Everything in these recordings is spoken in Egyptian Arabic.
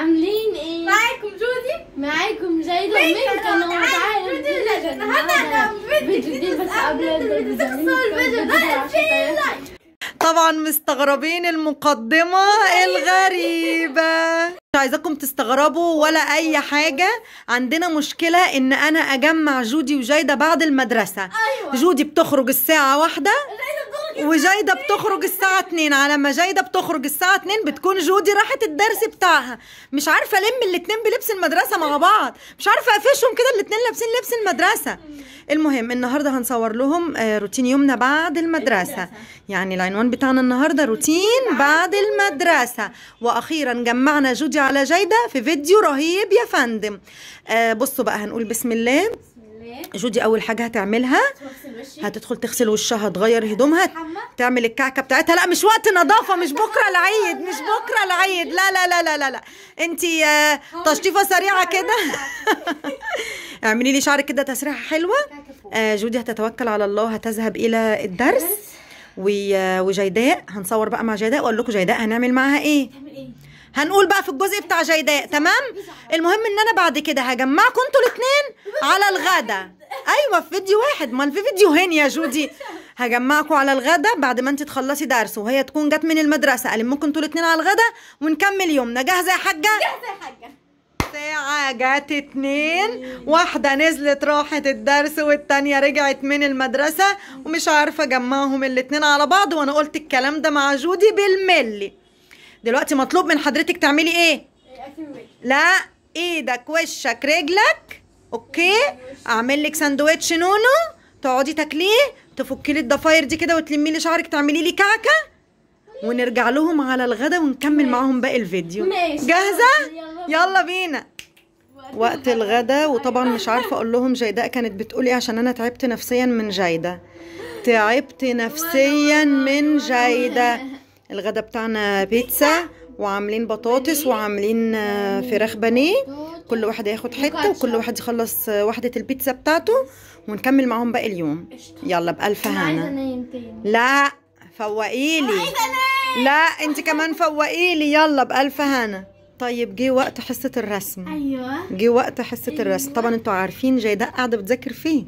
عاملين ايه؟ معاكم جودي معاكم جيدة مين ومين كان كانوا معايا؟ معايا جودي ولا النهارده هنعمل فيديو جديد بس قبل ما تخسروا الفيديو ده 2000 لايك طبعا مستغربين المقدمة الغريبة مش عايزاكم تستغربوا ولا أي حاجة عندنا مشكلة إن أنا أجمع جودي وجايدة بعد المدرسة أيوة. جودي بتخرج الساعة واحدة جايدة بتخرج وجايدة بتخرج الساعة 2 على ما جايدة بتخرج الساعة 2 بتكون جودي راحت الدرس بتاعها مش عارفة ألم الاتنين بلبس المدرسة مع بعض مش عارفة أقفشهم كده الاتنين لابسين لبس المدرسة المهم النهاردة هنصور لهم آه، روتين يومنا بعد المدرسة يعني العنوان بتاعنا النهاردة روتين بعد المدرسة وأخيرا جمعنا جودي على جايدة في فيديو رهيب يا فندم آه، بصوا بقى هنقول بسم الله بسم الله جودي أول حاجة هتعملها تغسل وشي هتدخل تغسل وشها تغير هدومها تعمل الكعكه بتاعتها لا مش وقت نظافه مش بكره العيد مش بكره العيد لا لا لا لا لا, لا. انت تشطيفه سريعه كده اعملي لي شعرك كده تسريحه حلوه آه، جودي هتتوكل على الله هتذهب الى الدرس و- وجيداء هنصور بقى مع جيداء واقول لكم جيداء هنعمل معاها ايه تعمل ايه؟ هنقول بقى في الجزء بتاع جيداء تمام المهم ان انا بعد كده هجمعكم انتوا الاثنين على الغدا ايوه في فيديو واحد ما في فيديوهين يا جودي هجمعكم على الغدا بعد ما انت تخلصي درس وهي تكون جت من المدرسه المكم انتوا الاثنين على الغدا ونكمل يومنا جاهزه يا حاجه جاهزة يا حاجة ساعة جت اتنين واحدة نزلت راحت الدرس والتانية رجعت من المدرسة ومش عارفة اجمعهم الاتنين على بعض وانا قلت الكلام ده مع جودي بالملي دلوقتي مطلوب من حضرتك تعملي ايه اكل وش لا ايدك وشك رجلك اوكي اعمل لك ساندوتش نونو تقعدي تاكليه تفكي لي الضفاير دي كده وتلمي لي شعرك تعملي لي كعكه ونرجع لهم على الغدا ونكمل معاهم باقي الفيديو ماشي. جاهزه يلا يلا بينا وقت الغدا وطبعا مش عارفه اقول لهم جيداء كانت بتقول ايه عشان انا تعبت نفسيا من جيدة تعبت نفسيا من جيدة الغدا بتاعنا بيتزا وعاملين بطاطس وعاملين آه، فراخ بانيه كل واحد ياخد حته وكل واحد يخلص آه، واحده البيتزا بتاعته ونكمل معاهم باقي اليوم يلا بألف انا عايزة هنا انام تاني لا فوقيلي لا انت كمان فوقيلي يلا بألف هنا طيب جه وقت حصة الرسم ايوه جه وقت حصة الرسم طبعا انتوا عارفين جيداء قاعدة بتذاكر فيه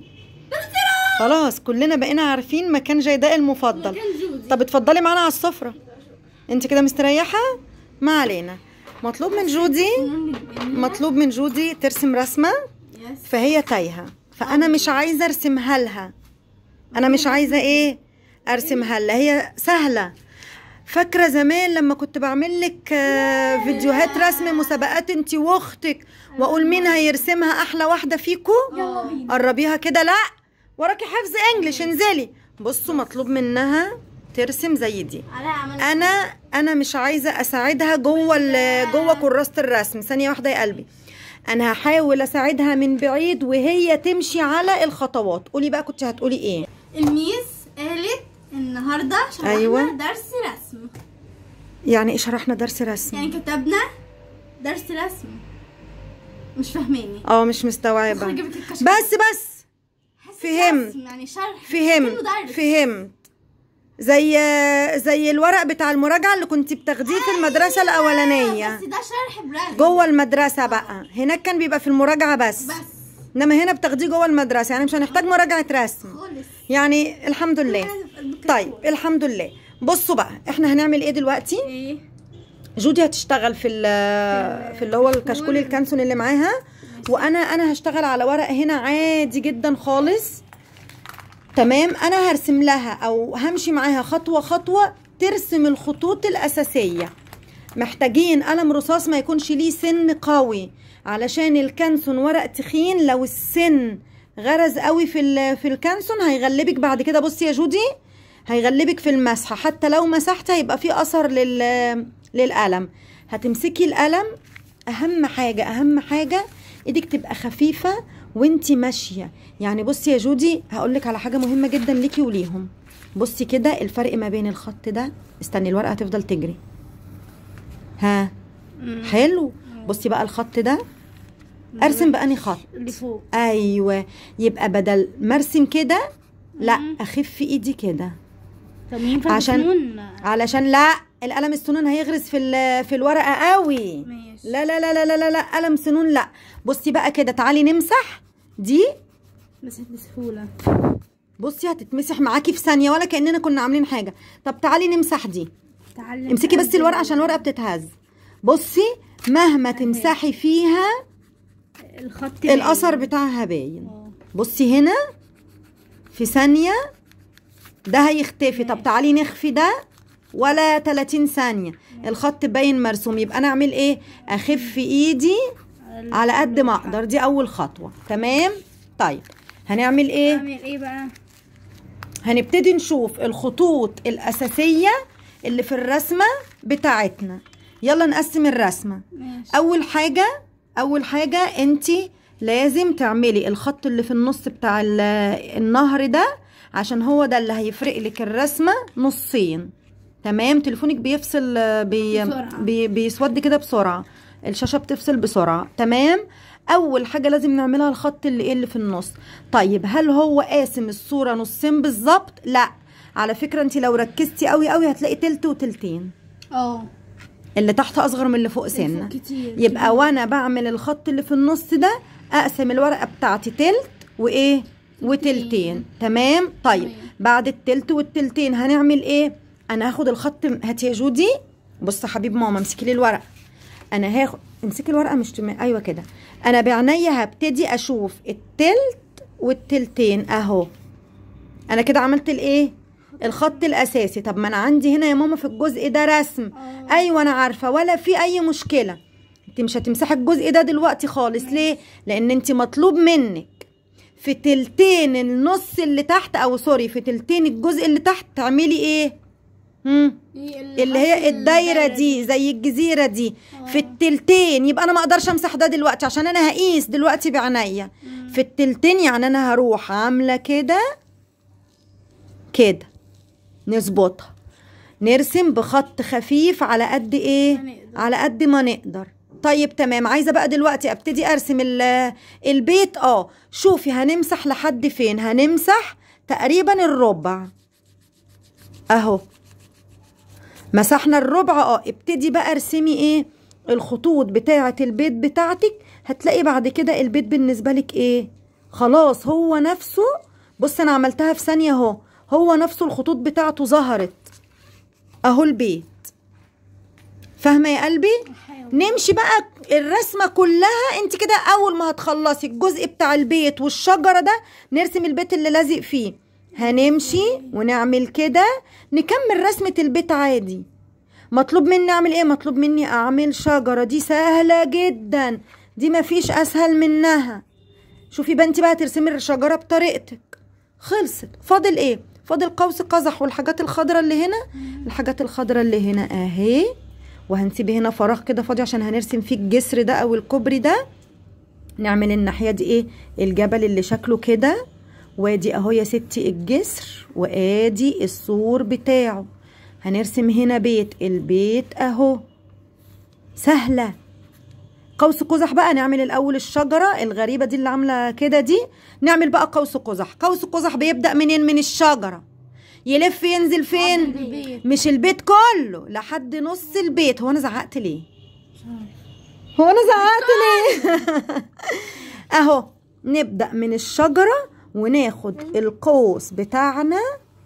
خلاص كلنا بقينا عارفين مكان جيداء المفضل مكان جودي. طب اتفضلي معانا على السفرة انت كده مستريحة ما علينا مطلوب من جودي مطلوب من جودي ترسم رسمة يس فهي تايهة فأنا مش عايزة أرسمها لها أنا مش عايزة إيه أرسمها لها هي سهلة فاكرة زمان لما كنت بعمل لك آه، فيديوهات رسم مسابقات انتي واختك واقول مين هيرسمها احلى واحدة فيكو يلا بينا قربيها كده لا وراكي حفظ انجلش انزلي بصوا مطلوب منها ترسم زي دي على عمل انا انا مش عايزه اساعدها جوه ال- جوه كراسه الرسم ثانيه واحده يا قلبي انا هحاول اساعدها من بعيد وهي تمشي على الخطوات قولي بقى كنت هتقولي ايه الميس قالت النهارده شرحنا أيوة. درس رسم يعني ايه شرحنا درس رسم يعني كتبنا درس رسم مش فاهماني اه مش مستوعبه خرجي بك الكشف. بس بس حاسة فهمت. رسم، يعني شرح فهمت كأنه درس. فهمت زي زي الورق بتاع المراجعه اللي كنت بتاخديه في المدرسه الاولانيه بس ده شرح برسم جوه المدرسه بقى هناك كان بيبقى في المراجعه بس بس انما هنا بتاخديه جوه المدرسه يعني مش هنحتاج مراجعه رسم خالص يعني الحمد لله طيب الحمد لله بصوا بقى احنا هنعمل ايه دلوقتي ايه جودي هتشتغل في ال- في اللي هو الكشكول الكانسون اللي معاها وانا انا هشتغل على ورق هنا عادي جدا خالص تمام انا هرسم لها او همشي معاها خطوه خطوه ترسم الخطوط الاساسيه محتاجين قلم رصاص ما يكونش ليه سن قوي علشان الكانسون ورق تخين لو السن غرز قوي في ال- في الكانسون هيغلبك بعد كده بصي يا جودي هيغلبك في المسحه حتى لو مسحت هيبقى في اثر لل للقلم هتمسكي القلم اهم حاجه اهم حاجه ايدك تبقى خفيفه وانتي ماشيه يعني بصي يا جودي هقولك على حاجه مهمه جدا ليكي وليهم بصي كده الفرق ما بين الخط ده استني الورقه هتفضل تجري ها حلو بصي بقى الخط ده ارسم بأني خط اللي فوق ايوه يبقى بدل ما ارسم كده لا اخف ايدي كده طب ينفع عشان- تكون علشان لا القلم السنون هيغرز في ال- في الورقه قوي ماشي. لا لا لا لا لا لا, لا. قلم سنون لا بصي بقى كده تعالي نمسح دي مسحت بسهولة بصي هتتمسح معاكي في ثانيه ولا كاننا كنا عاملين حاجه طب تعالي نمسح دي تعلم امسكي بس الورقه عشان الورقه بتتهز بصي مهما تمسحي فيها الخط الاثر بتاعها باين اه. بصي هنا في ثانيه ده هيختفي طب تعالي نخفي ده ولا 30 ثانيه الخط باين مرسوم يبقى انا اعمل ايه اخف ايدي على قد ما اقدر دي اول خطوه تمام طيب هنعمل ايه اعمل ايه بقى هنبتدي نشوف الخطوط الأساسية اللي في الرسمة بتاعتنا يلا نقسم الرسمة ماشي أول حاجة أول حاجة انتي لازم تعملي الخط اللي في النص بتاع ال- النهر ده عشان هو ده اللي هيفرق لك الرسمة نصين تمام تليفونك بيفصل آه، بي بسرعة. بي بيسود كده بسرعة الشاشة بتفصل بسرعة تمام أول حاجة لازم نعملها الخط اللي ايه اللي في النص طيب هل هو قاسم الصورة نصين بالظبط لا على فكرة انت لو ركزتي قوي قوي هتلاقي تلت وتلتين اه اللي تحت اصغر من اللي فوق سنه كتير يبقى وانا بعمل الخط اللي في النص ده اقسم الورقه بتاعتي تلت وايه وتلتين تمام طيب تمام. بعد التلت والتلتين هنعمل ايه انا هاخد الخط هاتي يا جودي بص يا حبيب ماما امسكي لي الورقه انا هاخد امسكي الورقه مش تم... ايوه كده انا بعينيا هبتدي اشوف التلت والتلتين اهو انا كده عملت الايه الخط الاساسي طب ما انا عندي هنا يا ماما في الجزء ده رسم اه. ايوه انا عارفه ولا في اي مشكله انت مش هتمسحي الجزء ده دلوقتي خالص ليه لان انت مطلوب منك في تلتين النص اللي تحت او سوري في تلتين الجزء اللي تحت تعملي ايه هم اللي هي الدايره دي زي الجزيره دي في التلتين يبقى انا ما اقدرش امسح ده دلوقتي عشان انا هقيس دلوقتي بعينيا في التلتين يعني انا هروح عامله كده كده نظبطها نرسم بخط خفيف على قد ايه ما نقدر. على قد ما نقدر طيب تمام عايزه بقى دلوقتي ابتدي ارسم ال- البيت اه شوفي هنمسح لحد فين هنمسح تقريبا الربع اهو مسحنا الربع اه ابتدي بقى ارسمي ايه الخطوط بتاعه البيت بتاعتك هتلاقي بعد كده البيت بالنسبه لك ايه خلاص هو نفسه بص انا عملتها في ثانيه اهو هو نفسه الخطوط بتاعته ظهرت اهو البيت فاهمه يا قلبي نمشي بقى الرسمه كلها انت كده اول ما هتخلصي الجزء بتاع البيت والشجره ده نرسم البيت اللي لازق فيه هنمشي ونعمل كده نكمل رسمه البيت عادي مطلوب مني اعمل ايه مطلوب مني اعمل شجره دي سهله جدا دي مفيش اسهل منها شوفي بقى انت بقى ترسمي الشجره بطريقتك خلصت فاضل ايه فاضل قوس قزح والحاجات الخضراء اللي هنا الحاجات الخضراء اللي هنا اهي وهنسيب هنا فراغ كده فاضي عشان هنرسم فيه الجسر ده او الكوبري ده نعمل الناحيه دي ايه الجبل اللي شكله كده وادي اهو يا ستي الجسر وادي السور بتاعه هنرسم هنا بيت البيت اهو سهله قوس قزح بقى نعمل الاول الشجره الغريبه دي اللي عامله كده دي نعمل بقى قوس قزح قوس قزح بيبدا منين من الشجره يلف ينزل فين البيت. مش البيت كله لحد نص البيت هو انا زعقت ليه هو انا زعقت ليه اهو نبدا من الشجره وناخد القوس بتاعنا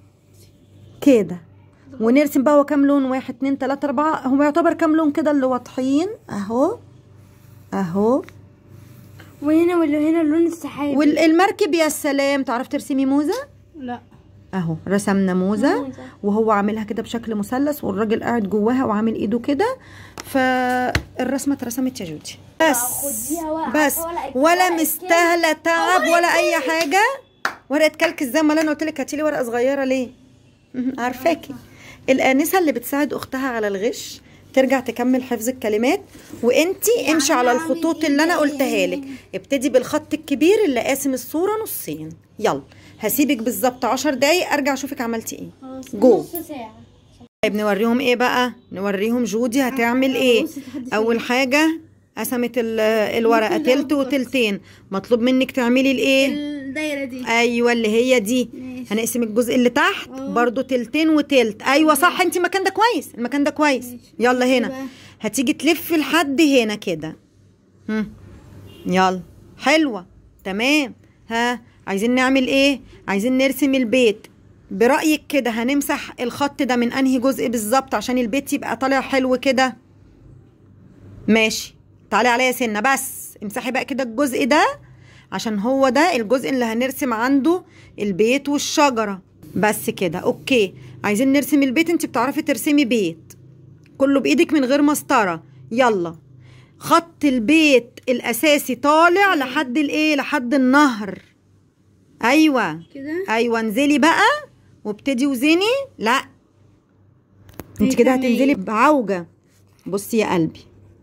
كده ونرسم بقى هو كام لون واحد اتنين تلاته اربعه هو يعتبر كام لون كده اللي واضحين اهو اهو وهنا واللي هنا اللون السحابي والمركب يا سلام تعرف ترسمي موزه لا اهو رسمنا موزه موزة. وهو عاملها كده بشكل مثلث والراجل قاعد جواها وعامل ايده كده فالرسمه اترسمت يا جودي بس خديها ورقة، بس ورقة ولا كلك. مستاهله تعب ولا اي حاجه ورقه كلك ازاي ما انا قلت لك هاتي لي ورقه صغيره ليه مهم، عارفاكي الانسه اللي بتساعد اختها على الغش ترجع تكمل حفظ الكلمات وانتي امشي على أعمل الخطوط إيه اللي انا بقى؟ قلتها لك ابتدي بالخط الكبير اللي قاسم الصوره نصين يلا هسيبك بالظبط عشر دقايق ارجع اشوفك عملتي ايه جو نص ساعة طيب نوريهم ايه بقى نوريهم جودي هتعمل ايه اول حاجه قسمت ال- الورقه تلت وتلتين مطلوب منك تعملي الايه الدايرة دي ايوه اللي هي دي ماشي. ماشي. هنقسم الجزء اللي تحت اه. برضو تلتين وتلت ايوه صح انت المكان ده كويس المكان ده كويس يلا بقى. هنا هتيجي تلف لحد هنا كده هم. يلا حلوه تمام ها عايزين نعمل ايه عايزين نرسم البيت برأيك كده هنمسح الخط ده من انهي جزء بالظبط عشان البيت يبقى طالع حلو كده ماشي تعالي عليا سنه بس امسحي بقى كده الجزء ده عشان هو ده الجزء اللي هنرسم عنده البيت والشجره بس كده اوكي عايزين نرسم البيت انت بتعرفي ترسمي بيت كله بايدك من غير مسطره يلا خط البيت الاساسي طالع لحد الايه لحد النهر ايوه كده ايوه انزلي بقى وابتدي وزني لا انت إيه كده كمان؟ هتنزلي بعوجه بصي يا قلبي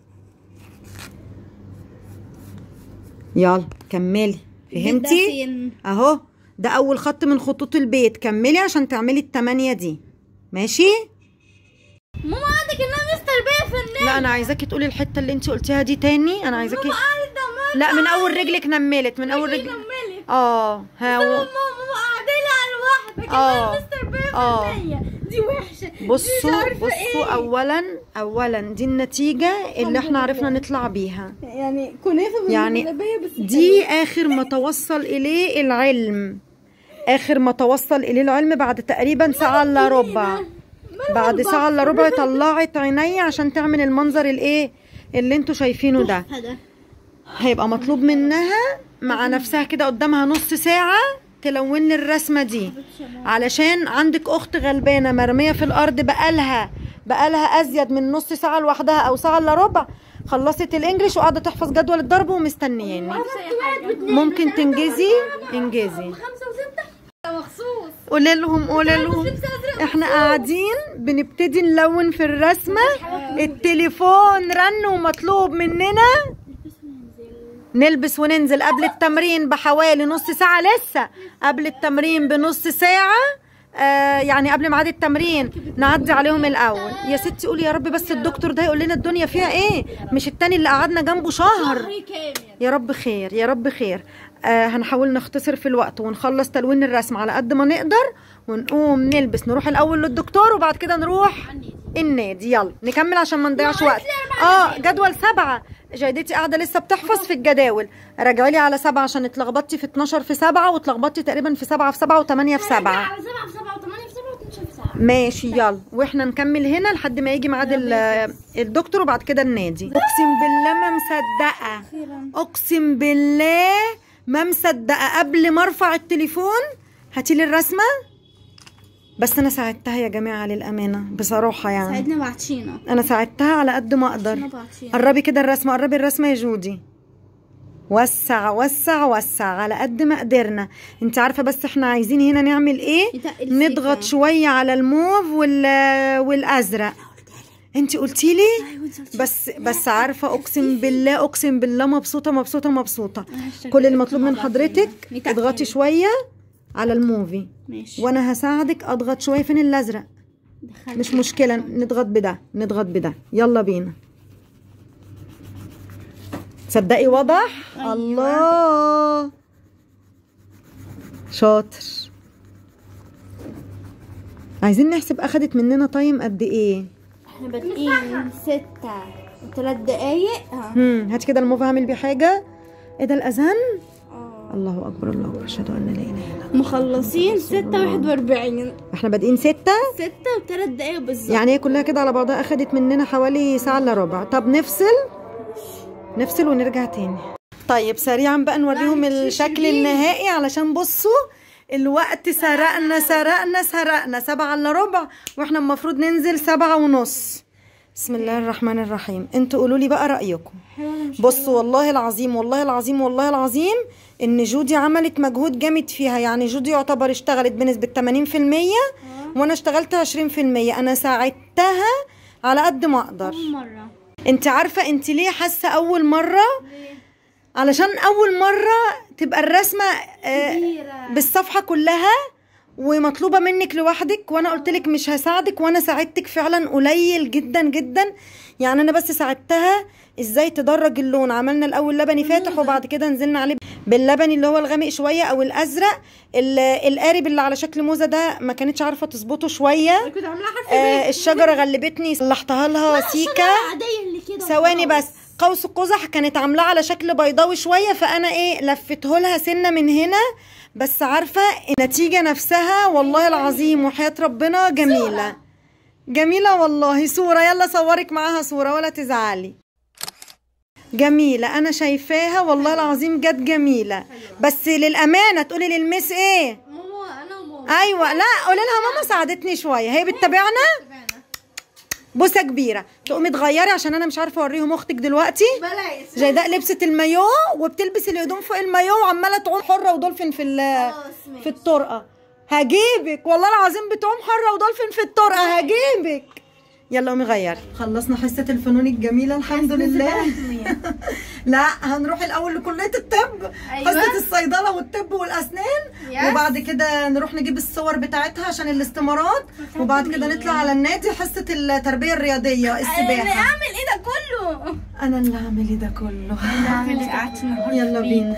يلا كملي البيت ده فهمتي فين؟ اهو ده اول خط من خطوط البيت كملي عشان تعملي التمانية دي ماشي ماما عندك انها مستر بيه فنان لا انا عايزاكي تقولي الحته اللي انت قلتيها دي تاني انا عايزاكي ماما قاعدة لا من اول رجلك نملت من اول رجل كملي اه ها ماما و... ماما قاعدة لي على الواحدة اه. كده مستر بيه اه. فنية دي وحشة دي مش بصوا عارفة بصوا ايه. اولا اولا دي النتيجه اللي احنا عرفنا نطلع بيها يعني كنافة يعني بالمهلبية بس دي اخر ما توصل اليه العلم اخر ما توصل اليه العلم بعد تقريبا ساعه الا ربع بعد ساعه الا ربع طلعت عيني عشان تعمل المنظر الايه اللي انتوا شايفينه ده هذا هيبقى مطلوب منها مع نفسها كده قدامها نص ساعة تلون لي الرسمة دي علشان عندك أخت غلبانة مرمية في الأرض بقالها بقالها أزيد من نص ساعة لوحدها أو ساعة إلا ربع خلصت الإنجليش وقاعدة تحفظ جدول الضرب ومستنياني ممكن تنجزي انجزي خمسة وستة مخصوص قولي لهم قولي لهم احنا قاعدين بنبتدي نلون في الرسمة التليفون رن ومطلوب مننا نلبس وننزل قبل التمرين بحوالي نص ساعة لسه قبل التمرين بنص ساعة آه يعني قبل ميعاد التمرين نعدي عليهم الاول يا ستي قولي يا رب بس الدكتور ده يقول لنا الدنيا فيها ايه مش التاني اللي قعدنا جنبه شهر كامل يا رب خير يا رب خير آه هنحاول نختصر في الوقت ونخلص تلوين الرسم على قد ما نقدر ونقوم نلبس نروح الاول للدكتور وبعد كده نروح النادي يلا نكمل عشان ما نضيعش وقت اه جدول سبعة جايدتي قاعده لسه بتحفظ في الجداول راجعي لي على سبعة عشان اتلخبطتي في 12 في سبعة واتلخبطتي تقريبا في سبعة في سبعة وثمانية في سبعة على سبعة في سبعة وثمانية في سبعة واتناشر في سبعة ماشي يلا واحنا نكمل هنا لحد ما يجي ميعاد ال- الدكتور وبعد كده النادي اقسم بالله ما مصدقه أخيرا اقسم بالله ما مصدقه قبل ما ارفع التليفون هاتيلي الرسمه بس انا ساعدتها يا جماعه للامانه بصراحه يعني ساعدنا بعتشينا انا ساعدتها على قد ما اقدر بعتشينا قربي كده الرسمه قربي الرسمه يا جودي وسع وسع وسع على قد ما قدرنا انت عارفه بس احنا عايزين هنا نعمل ايه يتقل نضغط سيكا. شويه على الموف وال والازرق انت قلتي لي أيوة، أنت قلتي. بس بس عارفه اقسم بالله اقسم بالله مبسوطه مبسوطه مبسوطه أنا هشتغل كل المطلوب من مع حضرتك بعضينا. نتقل. اضغطي شويه على الموفي ماشي وانا هساعدك اضغط شويه فين الازرق دخلت. مش مشكله نضغط بده نضغط بده يلا بينا تصدقي واضح أيوة. الله شاطر عايزين نحسب اخدت مننا تايم قد ايه احنا بادئين ستة وثلاث دقايق ها هم هات كده الموف هعمل بيه حاجه ايه ده الاذان آه. الله اكبر الله اكبر اشهد ان لا اله الا الله مخلصين ستة واحد واربعين احنا بادئين ستة ستة وثلاث دقايق بالظبط يعني هي كلها كده على بعضها اخدت مننا حوالي ساعة الا ربع طب نفصل نفصل ونرجع تاني طيب سريعا بقى نوريهم الشكل النهائي علشان بصوا الوقت سرقنا سرقنا سرقنا سبعة الا ربع واحنا المفروض ننزل سبعة ونص بسم الله الرحمن الرحيم انتوا قولوا لي بقى رأيكم بصوا والله العظيم والله العظيم والله العظيم ان جودي عملت مجهود جامد فيها يعني جودي يعتبر اشتغلت بنسبة 80% وانا اشتغلت 20% انا ساعدتها على قد ما اقدر أول مرة انت عارفة انت ليه حاسة اول مرة علشان اول مرة تبقى الرسمة آه، كبيرة. بالصفحة كلها ومطلوبة منك لوحدك وانا قلت لك مش هساعدك وانا ساعدتك فعلا قليل جدا جدا يعني انا بس ساعدتها ازاي تدرج اللون عملنا الاول لبني فاتح وبعد كده نزلنا عليه باللبني اللي هو الغامق شويه او الازرق ال- القارب اللي على شكل موزه ده ما كانتش عارفه تظبطه شويه كنت عاملاها حرف آه الشجره غلبتني صلحتها لها سيكه عادية اللي كده ثواني بس قوس قزح كانت عاملاه على شكل بيضاوي شويه فانا ايه لفته لها سنه من هنا بس عارفه النتيجه نفسها والله العظيم وحياه ربنا جميله جميله والله صوره يلا صورك معاها صوره ولا تزعلي جميله انا شايفاها والله العظيم جت جميله بس للامانه تقولي للمس ايه ماما انا وماما ايوه لا قولي لها ماما ساعدتني شويه هي بتتابعنا بوسه كبيره تقومي تغيري عشان انا مش عارفه اوريهم اختك دلوقتي بلاش جيداء لبست المايو وبتلبس الهدوم فوق المايو وعماله تعوم حره ودولفين في ال- خلاص ماشي. في الطرقه هجيبك والله العظيم بتعوم حره ودولفين في الطرقه هجيبك يلا قومي غيري خلصنا حصه الفنون الجميله الحمد لله لا هنروح الاول لكليه الطب أيوة. حصه الصيدله والطب والاسنان يس. وبعد كده نروح نجيب الصور بتاعتها عشان الاستمارات وبعد كده نطلع على النادي حصه التربيه الرياضيه السباحه اعمل ايه ده كله انا اللي هعمل إيه ده كله اعمل ايه قعدت النهارده يلا بينا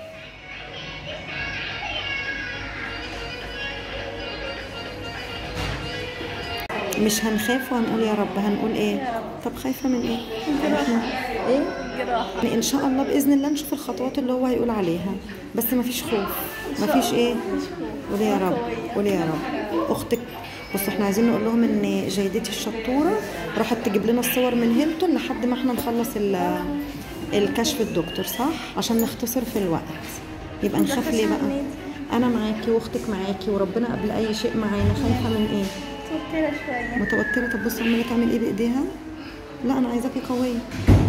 مش هنخاف وهنقول يا رب هنقول ايه طب خايفه من ايه احنا ايه يعني ان شاء الله باذن الله نشوف الخطوات اللي هو هيقول عليها بس مفيش خوف مفيش ايه قولي يا رب قولي يا رب اختك بصوا احنا عايزين نقول لهم ان جيدتي الشطوره راحت تجيب لنا الصور من هيلتون لحد ما احنا نخلص ال- الكشف الدكتور صح عشان نختصر في الوقت يبقى نخاف ليه بقى انا معاكي واختك معاكي وربنا قبل اي شيء معانا خايفه من ايه توترة شوية متوتره طب بص عماله تعمل ايه بايديها لا انا عايزاكي قويه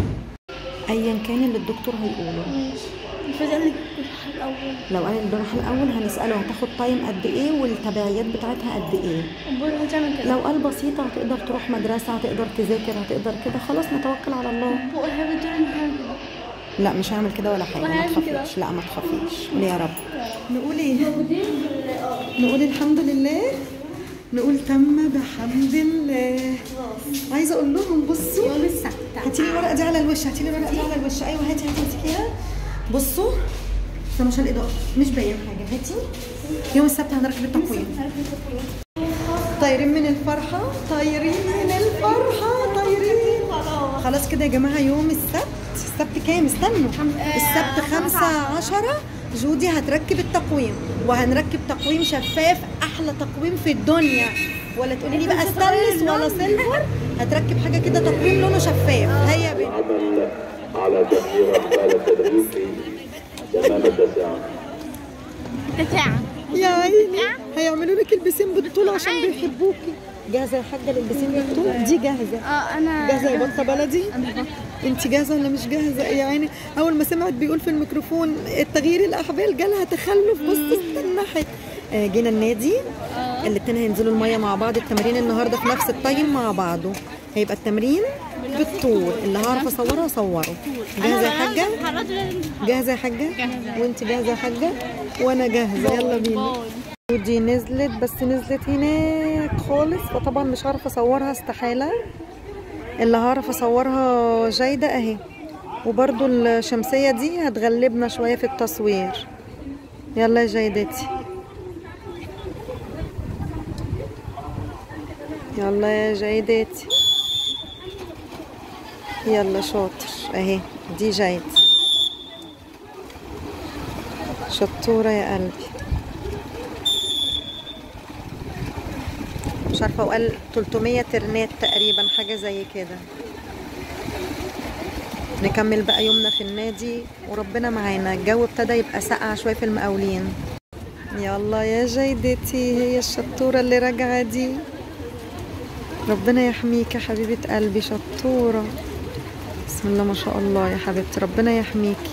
ايا كان اللي الدكتور هيقوله المفروض انا الجراحة الاول لو قال الجراحه الاول هنساله هتاخد تايم قد ايه والتبعيات بتاعتها قد ايه البول هتعمل كده لو قال بسيطه هتقدر تروح مدرسه هتقدر تذاكر هتقدر كده خلاص نتوكل على الله بقول هعمل دور هعمل لا مش هعمل كده ولا حاجه ما وهعمل كده. تخافيش لا ما تخافيش قولي يا رب نقول ايه نقول الحمد لله نقول تم بحمد الله عايزه اقول لهم بصوا يوم السبت هاتي لي الورقه دي على الوش هاتي لي الورقه دي على الوش ايوه هاتي هاتي امسكيها بصوا استنى عشان الاضاءه مش باين حاجه هاتي يوم السبت هنركب التقويم طايرين من الفرحه طايرين من الفرحه طايرين خلاص كده يا جماعه يوم السبت السبت كام استنوا السبت خمسة عشرة جودي هتركب التقويم وهنركب تقويم شفاف احلى تقويم في الدنيا ولا تقولي لي بقى ستانلس ولا سيلفر هتركب حاجه كده تقويم لونه شفاف هيا بينا العمل على تغيير أحوال التدريس تمام التسعة بتاع يا عيني هيعملوا لك البسين بالطول عشان بيحبوكي جاهزه يا حاجه للبسين بالطول دي جاهزه اه انا جاهزه يا بطه بلدي انت جاهزه ولا مش جاهزه يا عيني اول ما سمعت بيقول في الميكروفون التغيير الاحبال جالها تخلف بص استنحت آه، جينا النادي الاتنين هينزلوا الميه مع بعض التمرين النهارده في نفس التايم مع بعضه هيبقى التمرين بالطول اللي هعرف اصوره اصوره جاهزه يا حاجه جاهزه يا حاجه وانت جاهزه يا حاجه وانا جاهزه يلا بينا ودي نزلت بس نزلت هناك خالص فطبعا مش هعرف اصورها استحاله اللي هعرف اصورها جايدة اهي وبرضو الشمسية دي هتغلبنا شوية في التصوير يلا يا جايدتي يلا يا جايدتي يلا شاطر اهي دي جايد شطورة يا قلبي مش عارفة وقال 300 ترنات تقريبا حاجة زي كده نكمل بقى يومنا في النادي وربنا معانا الجو ابتدى يبقى ساقع شوية في المقاولين يلا يا جيدتي هي الشطورة اللي راجعة دي ربنا يحميك يا حبيبة قلبي شطورة بسم الله ما شاء الله يا حبيبتي ربنا يحميكي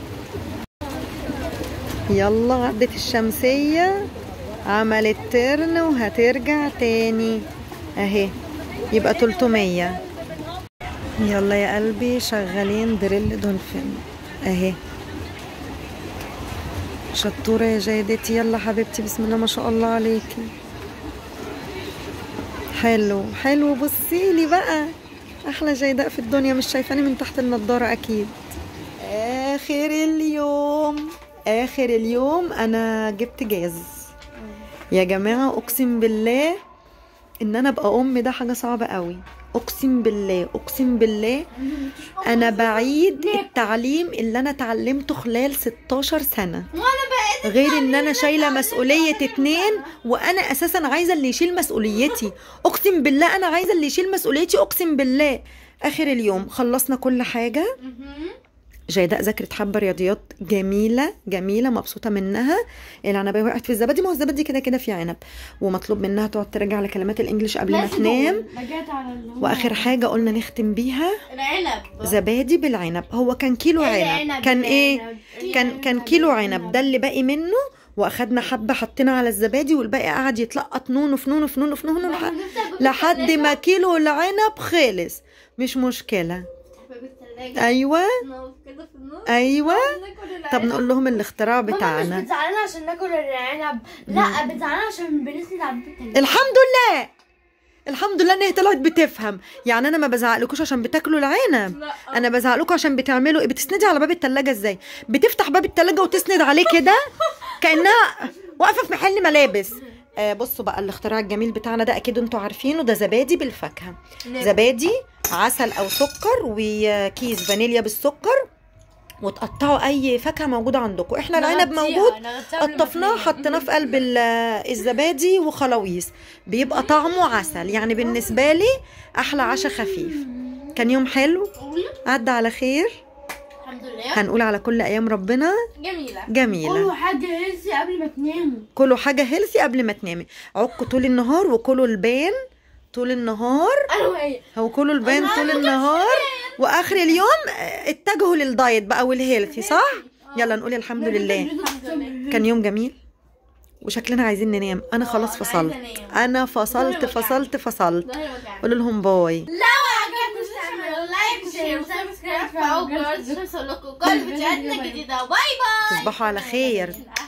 يلا عدت الشمسية عملت ترن وهترجع تاني اهي يبقى 300 يلا يا قلبي شغالين دريل دولفين اهي شطورة يا جيدتي يلا حبيبتي بسم الله ما شاء الله عليكي حلو حلو بصيلي بقى احلى جيداء في الدنيا مش شايفاني من تحت النضارة اكيد اخر اليوم اخر اليوم انا جبت جاز يا جماعه اقسم بالله ان انا ابقى ام ده حاجه صعبه قوي اقسم بالله اقسم بالله انا بعيد التعليم اللي انا اتعلمته خلال 16 سنه وانا بقيت غير ان انا شايله مسؤوليه اتنين وانا اساسا عايزه اللي يشيل مسؤوليتي اقسم بالله انا عايزه اللي يشيل مسؤوليتي اقسم بالله اخر اليوم خلصنا كل حاجه جيداء ذاكرت حبه رياضيات جميله جميله مبسوطه منها العنبه وقعت في الزبادي ما هو الزبادي كده كده في عنب ومطلوب منها تقعد تراجع على كلمات الانجليش قبل ما تنام رجعت على اللي هو واخر حاجه قلنا نختم بيها العنب زبادي بالعنب هو كان كيلو عنب العنب كان ايه بالعنب. كان كان كيلو عنب ده اللي باقي منه واخدنا حبه حطينا على الزبادي والباقي قعد يتلقط نون في نون في نون في نون لح- لحد ما كيلو العنب خلص مش مشكله ايوه كده في النص ايوه ناكل العنب. طب نقول لهم الاختراع ماما مش بتاعنا بتزعلنا عشان ناكل العنب لا بتزعلنا عشان بنسند على البيت الحمد لله الحمد لله ان هي طلعت بتفهم يعني انا ما بزعقلكوش عشان بتاكلوا العنب لا. انا بزعقلكوا عشان بتعملوا ايه بتسندي على باب التلاجة ازاي بتفتح باب التلاجة وتسند عليه كده كانها واقفه في محل ملابس آه بصوا بقى الاختراع الجميل بتاعنا ده اكيد انتوا عارفينه ده زبادي بالفاكهه زبادي عسل او سكر وكيس فانيليا بالسكر وتقطعوا اي فاكهه موجوده عندكم احنا العنب موجود قطفناه حطيناه في قلب ال- الزبادي وخلاويص بيبقى طعمه عسل يعني بالنسبه لي احلى عشاء خفيف كان يوم حلو عدى على خير الحمد لله هنقول على كل ايام ربنا جميله جميله كلوا حاجة هيلثي قبل ما تناموا كلوا حاجه هيلثي قبل ما تنامي عكوا طول النهار وكلوا البان طول النهار انا وهي هو كلوا البان طول النهار واخر اليوم آه، اتجهوا للدايت بقى والهيلثي صح يلا نقول الحمد لله كان يوم جميل وشكلنا عايزين ننام انا خلاص أنا فصلت عايزة أنام. انا فصلت ظهري فصلت فصلت ظهري وجعني. قولوا لهم باي لو عجبكم تعملوا لايك وشير وسبسكرايب وفعلوا الجرس عشان يوصلكوا كل فيديوهاتنا الجديده باي باي تصبحوا على خير